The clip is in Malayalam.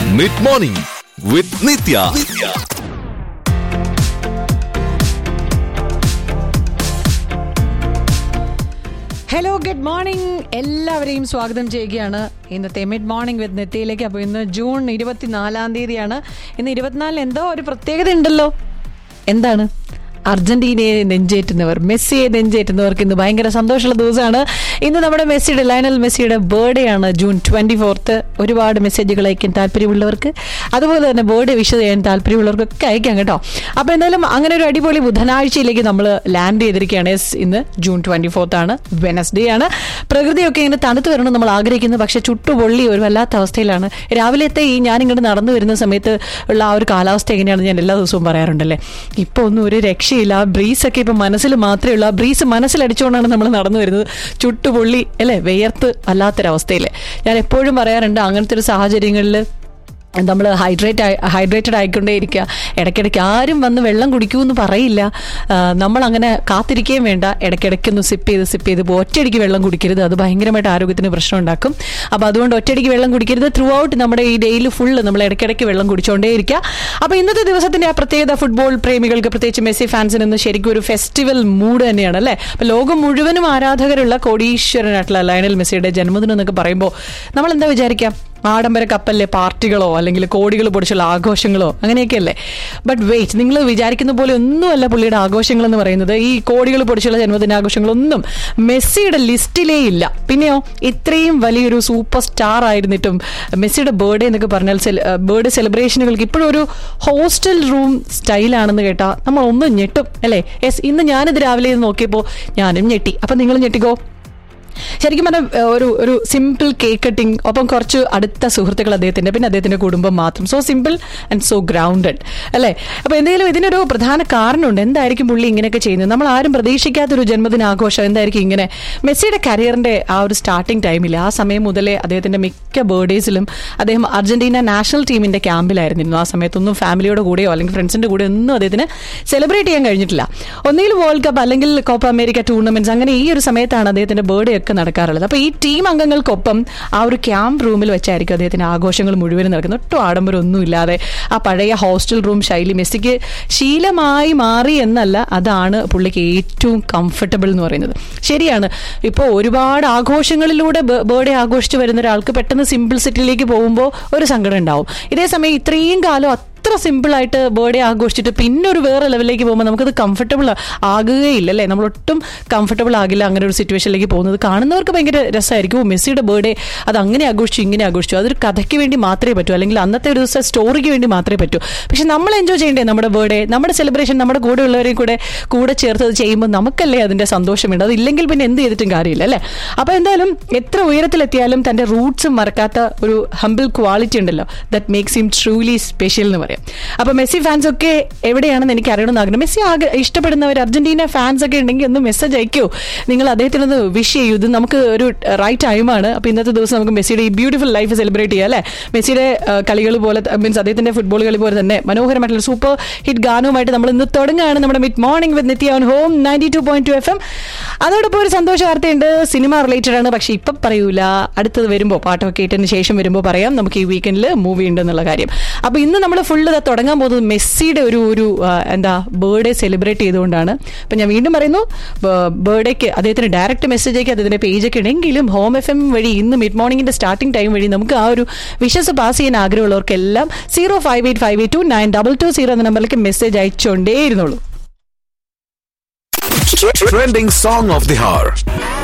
mid morning with Nithya hello good morning എല്ലാവരെയും സ്വാഗതം ചെയ്യുകയാണ് ഇന്നത്തെ മിഡ് മോർണിംഗ് വിത്ത് നെത്തിയിലേക്ക് അപ്പോൾ ഇന്ന് ജൂൺ ഇരുപത്തിനാലാം തീയതിയാണ് ഇന്ന് ഇരുപത്തിനാലിന് എന്തോ ഒരു പ്രത്യേകത ഉണ്ടല്ലോ എന്താണ് അർജന്റീനയെ നെഞ്ചേറ്റുന്നവർ മെസ്സിയെ നെഞ്ചേറ്റുന്നവർക്ക് ഇന്ന് ഭയങ്കര സന്തോഷമുള്ള ദിവസമാണ് ഇന്ന് നമ്മുടെ മെസ്സിയുടെ ലയണൽ മെസ്സിയുടെ ബർത്ത്ഡേ ആണ് ജൂൺ ട്വന്റി ഫോർത്ത് ഒരുപാട് മെസ്സേജുകൾ അയക്കാൻ താല്പര്യമുള്ളവർക്ക് അതുപോലെ തന്നെ ബർത്ത്ഡേ വിഷ് ചെയ്യാൻ താല്പര്യമുള്ളവർക്കൊക്കെ അയക്കാം കേട്ടോ അപ്പോൾ എന്തായാലും അങ്ങനെ ഒരു അടിപൊളി ബുധനാഴ്ചയിലേക്ക് നമ്മൾ ലാൻഡ് ചെയ്തിരിക്കുകയാണ് യെസ് ഇന്ന് ജൂൺ ട്വന്റി ഫോർത്ത് ആണ് വെനസ്ഡേ ആണ് പ്രകൃതിയൊക്കെ ഇങ്ങനെ തണുത്ത് വരണം നമ്മൾ ആഗ്രഹിക്കുന്നു പക്ഷെ ചുട്ടുപൊള്ളി ഒരു വല്ലാത്ത അവസ്ഥയിലാണ് രാവിലത്തെ ഈ ഞാനിങ്ങോട്ട് നടന്നു വരുന്ന സമയത്ത് ഉള്ള ആ ഒരു കാലാവസ്ഥ എങ്ങനെയാണെന്ന് ഞാൻ എല്ലാ ദിവസവും പറയാറുണ്ടല്ലേ ഇപ്പോൾ ഒന്നും ഒരു രക്ഷയില്ല ആ ബ്രീസൊക്കെ ഇപ്പം മനസ്സിൽ മാത്രമേ ഉള്ളൂ ആ ബ്രീസ് മനസ്സിലടിച്ചുകൊണ്ടാണ് നമ്മൾ നടന്നു വരുന്നത് ചുട്ടുപൊള്ളി അല്ലേ വിയർത്ത് വല്ലാത്തൊരവസ്ഥയിൽ ഞാൻ എപ്പോഴും പറയാറുണ്ട് അങ്ങനത്തെ ഒരു സാഹചര്യങ്ങളിൽ നമ്മൾ ഹൈഡ്രേറ്റ് ഹൈഡ്രേറ്റഡ് ആയിക്കൊണ്ടേ ഇരിക്കുക ഇടയ്ക്കിടയ്ക്ക് ആരും വന്ന് വെള്ളം കുടിക്കുമെന്ന് പറയില്ല ആ, നമ്മൾ അങ്ങനെ കാത്തിരിക്കുകയും വേണ്ട ഇടയ്ക്കിടയ്ക്കൊന്ന് സിപ്പ് ചെയ്ത് സിപ്പ് ചെയ്ത് ഇപ്പോൾ ഒറ്റയടിക്ക് വെള്ളം കുടിക്കരുത് അത് ഭയങ്കരമായിട്ട് ആരോഗ്യത്തിന് പ്രശ്നം ഉണ്ടാക്കും അപ്പോൾ അതുകൊണ്ട് ഒറ്റയടിക്ക് വെള്ളം കുടിക്കരുത് ത്രൂ ഔട്ട് നമ്മുടെ ഈ ഡേയിൽ ഫുള്ള് നമ്മൾ ഇടയ്ക്കിടയ്ക്ക് വെള്ളം കുടിച്ചുകൊണ്ടേ ഇരിക്കുക അപ്പോൾ ഇന്നത്തെ ദിവസത്തിന്റെ ആ പ്രത്യേകത ഫുട്ബോൾ പ്രേമികൾക്ക് പ്രത്യേകിച്ച് മെസ്സി ഫാൻസിന് ഇന്ന് ശരിക്കും ഒരു ഫെസ്റ്റിവൽ മൂഡ് തന്നെയാണ് അല്ലേ അപ്പോൾ ലോകം മുഴുവനും ആരാധകരുള്ള കോടീശ്വരനായിട്ടുള്ള ലയണൽ മെസ്സിയുടെ ജന്മദിനം എന്നൊക്കെ പറയുമ്പോൾ നമ്മൾ എന്താ വിചാരിക്കാം ആഡംബര കപ്പലിലെ പാർട്ടികളോ അല്ലെങ്കിൽ കോടികൾ പൊടിച്ചുള്ള ആഘോഷങ്ങളോ അങ്ങനെയൊക്കെയല്ലേ ബട്ട് വെയിറ്റ് നിങ്ങൾ വിചാരിക്കുന്ന പോലെ ഒന്നുമല്ല പുള്ളിയുടെ ആഘോഷങ്ങൾ എന്ന് പറയുന്നത് ഈ കോടികൾ പൊടിച്ചുള്ള ജന്മദിനാഘോഷങ്ങളൊന്നും മെസ്സിയുടെ ലിസ്റ്റിലേ ഇല്ല പിന്നെയോ ഇത്രയും വലിയൊരു സൂപ്പർ സ്റ്റാർ ആയിരുന്നിട്ടും മെസ്സിയുടെ ബർത്ത്ഡേ എന്നൊക്കെ പറഞ്ഞാൽ ബർത്ത്ഡേ സെലിബ്രേഷനുകൾക്ക് ഇപ്പോഴും ഒരു ഹോസ്റ്റൽ റൂം സ്റ്റൈലാണെന്ന് കേട്ടാൽ നമ്മൾ ഒന്നും ഞെട്ടും അല്ലേ യെസ് ഇന്ന് ഞാനിത് രാവിലെ ഇത് നോക്കിയപ്പോൾ ഞാനും ഞെട്ടി അപ്പം നിങ്ങൾ ഞെട്ടിക്കോ ശരിക്കും പറഞ്ഞാൽ ഏഹ്, ഒരു ഒരു സിമ്പിൾ കേക്ക് കട്ടിങ് ഒപ്പം കുറച്ച് അടുത്ത സുഹൃത്തുക്കൾ അദ്ദേഹത്തിന്റെ പിന്നെ അദ്ദേഹത്തിന്റെ കുടുംബം മാത്രം so simple and so grounded അല്ലേ അപ്പൊ എന്തെങ്കിലും ഇതിനൊരു പ്രധാന കാരണമുണ്ട് എന്തായിരിക്കും പുള്ളി ഇങ്ങനെയൊക്കെ ചെയ്യുന്നത് നമ്മൾ ആരും പ്രതീക്ഷിക്കാത്തൊരു ജന്മദിനാഘോഷം എന്തായിരിക്കും ഇങ്ങനെ മെസ്സിയുടെ കരിയറിന്റെ ആ ഒരു സ്റ്റാർട്ടിംഗ് ടൈമിൽ ആ സമയം മുതലേ അദ്ദേഹത്തിന്റെ മിക്ക ബർത്ത്ഡേസിലും അദ്ദേഹം അർജന്റീന നാഷണൽ ടീമിന്റെ ക്യാമ്പിലായിരുന്നിരുന്നു ആ സമയത്തൊന്നും ഫാമിലിയുടെ കൂടെയോ അല്ലെങ്കിൽ ഫ്രണ്ട്സിന്റെ കൂടെ ഒന്നും അദ്ദേഹത്തിന് സെലിബ്രേറ്റ് ചെയ്യാൻ കഴിഞ്ഞിട്ടില്ല ഒന്നുകിൽ വേൾഡ് കപ്പ് അല്ലെങ്കിൽ കോപ്പ അമേരിക്ക ടൂർണമെന്റ്സ് അങ്ങനെ ഈ ഒരു സമയത്താണ് അദ്ദേഹത്തിന്റെ ബർത്ത്ഡേ ഒക്കെ നടക്കാറുള്ളത് അപ്പോൾ ഈ ടീം അംഗങ്ങൾക്കൊപ്പം ആ ഒരു ക്യാമ്പ് റൂമിൽ വെച്ചായിരിക്കും അദ്ദേഹത്തിന്റെ ആഘോഷങ്ങൾ മുഴുവനും നടക്കുന്നത് ഒട്ടും ആഡംബരം ഒന്നും ഇല്ലാതെ ആ പഴയ ഹോസ്റ്റൽ റൂം ശൈലി മെസ്സിക്ക് ശീലമായി മാറി എന്നല്ല അതാണ് പുള്ളിക്ക് ഏറ്റവും കംഫർട്ടബിൾ എന്ന് പറയുന്നത് ശരിയാണ് ഇപ്പോൾ ഒരുപാട് ആഘോഷങ്ങളിലൂടെ ബർത്ത്ഡേ ആഘോഷിച്ച് വരുന്ന ഒരാൾക്ക് പെട്ടെന്ന് സിമ്പിൾ സിറ്റിയിലേക്ക് പോകുമ്പോൾ ഒരു സങ്കടം ഉണ്ടാവും ഇതേ സമയം ഇത്രയും കാലം അത്ര സിമ്പിൾ ആയിട്ട് ബർത്ത്ഡേ ആഘോഷിച്ചിട്ട് പിന്നെ ഒരു വേറെ ലെവലിലേക്ക് പോകുമ്പോൾ നമുക്കത് കംഫർട്ടബിൾ ആകുകയില്ല അല്ലേ നമ്മൾ ഒട്ടും കംഫർട്ടബിൾ ആകില്ല അങ്ങനെ ഒരു സിറ്റുവേഷനിലേക്ക് പോകുന്നത് കാണുന്നവർക്ക് ഭയങ്കര രസമായിരിക്കും ഓ, മെസ്സിയുടെ ബർത്ത്ഡേ അത് അങ്ങനെ ആഘോഷിച്ചു ഇങ്ങനെ ആഘോഷിച്ചു അതൊരു കഥയ്ക്ക് വേണ്ടി മാത്രമേ പറ്റൂ അല്ലെങ്കിൽ അന്നത്തെ ഒരു ദിവസം സ്റ്റോറിക്ക് വേണ്ടി മാത്രമേ പറ്റൂ പക്ഷെ നമ്മൾ എൻജോയ് ചെയ്യണ്ടേ നമ്മുടെ ബർത്ത്ഡേ നമ്മുടെ സെലിബ്രേഷൻ നമ്മുടെ കൂടെ ഉള്ളവരെയും കൂടെ കൂടെ ചേർത്ത് അത് ചെയ്യുമ്പോൾ നമുക്കല്ലേ അതിന്റെ സന്തോഷമുണ്ട് അതില്ലെങ്കിൽ പിന്നെ എന്ത് ചെയ്തിട്ടും കാര്യമില്ല അല്ലേ അപ്പൊ എന്തായാലും എത്ര ഉയരത്തിലെത്തിയാലും തന്റെ റൂട്ട്സ് മറക്കാത്ത ഒരു ഹംബിൾ ക്വാളിറ്റി ഉണ്ടല്ലോ that makes him truly special എന്ന് പറയാം അപ്പൊ മെസ്സി ഫാൻസ് ഒക്കെ എവിടെയാണെന്ന് എനിക്ക് അറിയണമെന്ന് ആഗ്രഹം മെസ്സി ആകെ ഇഷ്ടപ്പെടുന്നവർ അർജന്റീന ഫാൻസ് ഒക്കെ ഉണ്ടെങ്കിൽ ഒന്ന് മെസ്സേജ് അയക്കോ നിങ്ങൾ അദ്ദേഹത്തിനൊന്ന് വിഷ് ചെയ്യൂ ഇത് നമുക്ക് ഒരു റൈറ്റ് ടൈമാണ് അപ്പൊ ഇന്നത്തെ ദിവസം നമുക്ക് മെസ്സിയുടെ ഈ ബ്യൂട്ടിഫുൾ ലൈഫ് സെലിബ്രേറ്റ് ചെയ്യാം അല്ലേ മെസ്സിയുടെ കളികൾ പോലെ മീൻസ് അദ്ദേഹത്തിന്റെ ഫുട്ബോൾ കളി പോലെ തന്നെ മനോഹരമായിട്ടുള്ള സൂപ്പർ ഹിറ്റ് ഗാനവുമായിട്ട് നമ്മൾ ഇന്ന് തുടങ്ങുകയാണ് നമ്മുടെ mid morning with Nithya on home ninety two point two F M അതോടൊപ്പം ഒരു സന്തോഷ വാർത്തയുണ്ട് സിനിമ റിലേറ്റഡ് ആണ് പക്ഷെ ഇപ്പം പറയൂല അടുത്തത് വരുമ്പോൾ പാട്ടൊക്കെ കേട്ടതിന് ശേഷം വരുമ്പോൾ പറയാം നമുക്ക് ഈ വീക്കെൻഡിൽ മൂവി ഉണ്ടെന്നുള്ള കാര്യം അപ്പൊ ഇന്ന് നമ്മൾ ഫുള്ള് തുടങ്ങാൻ പോകുന്നത് മെസ്സിയുടെ ഒരു ഒരു ആ, എന്താ ബർത്ത്ഡേ സെലിബ്രേറ്റ് ചെയ്തുകൊണ്ടാണ് അപ്പൊ ഞാൻ വീണ്ടും പറയുന്നു ബർത്ത്ഡേക്ക് അദ്ദേഹത്തിന് ഡയറക്റ്റ് മെസ്സേജ് അയക്കി അദ്ദേഹത്തിന്റെ പേജൊക്കെ ഉണ്ടെങ്കിലും ഹോം എഫ് എം വഴി ഇന്ന് മിഡ് മോർണിംഗിന്റെ സ്റ്റാർട്ടിംഗ് ടൈം വഴി നമുക്ക് ആ ഒരു വിഷസ് പാസ് ചെയ്യാൻ ആഗ്രഹമുള്ളവർക്കെല്ലാം zero five eight five eight two nine double two zero എന്ന നമ്പറിലേക്ക് മെസ്സേജ് അയച്ചുകൊണ്ടേ ഇരുന്നുള്ളൂ trending song of the hour